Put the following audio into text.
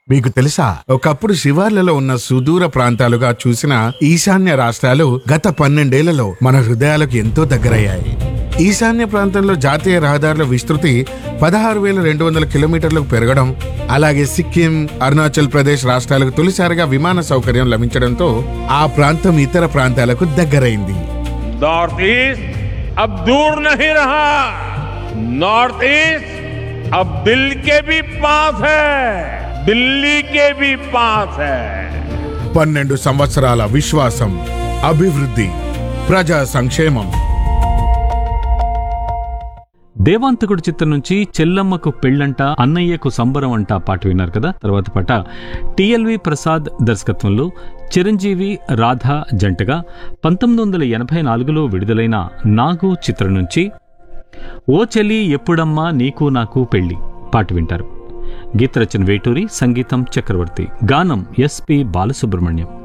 మీకు తెలుసా ఒకప్పుడు శివార్లలో ఉన్న సుదూర ప్రాంతాలుగా చూసిన ఈశాన్య రాష్ట్రాలు గత పన్నెండేళ్లలో మన హృదయాలకు ఎంతో దగ్గరయ్యాయి ఈశాన్య ప్రాంతంలో జాతీయ రహదారుల విస్తృతి పదహారు వేల రెండు వందల కిలోమీటర్లకు పెరగడం అలాగే సిక్కిం అరుణాచల్ ప్రదేశ్ రాష్ట్రాలకు తొలిసారిగా విమాన సౌకర్యం లభించడంతో ఆ ప్రాంతం ఇతర ప్రాంతాలకు దగ్గరైంది नॉर्थ ईस्ट अब दूर नहीं रहा नॉर्थ ईस्ट अब दिल के भी पास है दिल्ली के भी पास है పన్నెండు సంవత్సరాల విశ్వాసం అభివృద్ధి ప్రజా సంక్షేమం దేవాంతకుడు చిత్రం నుంచి చెల్లమ్మకు పెళ్ళంట అన్నయ్యకు సంబరం అంట పాట విన్నారు కదా తర్వాత పాట టిఎల్వి ప్రసాద్ దర్శకత్వంలో చిరంజీవి రాధా జంటగా పంతొమ్మిది వందల ఎనభై నాలుగులో విడుదలైన నాగు చిత్రం నుంచి ఓ చెల్లి ఎప్పుడమ్మా నీకు నాకు పెళ్ళి పాట వింటారు గీత రచన వేటూరి సంగీతం చక్రవర్తి గానం ఎస్పి బాలసుబ్రహ్మణ్యం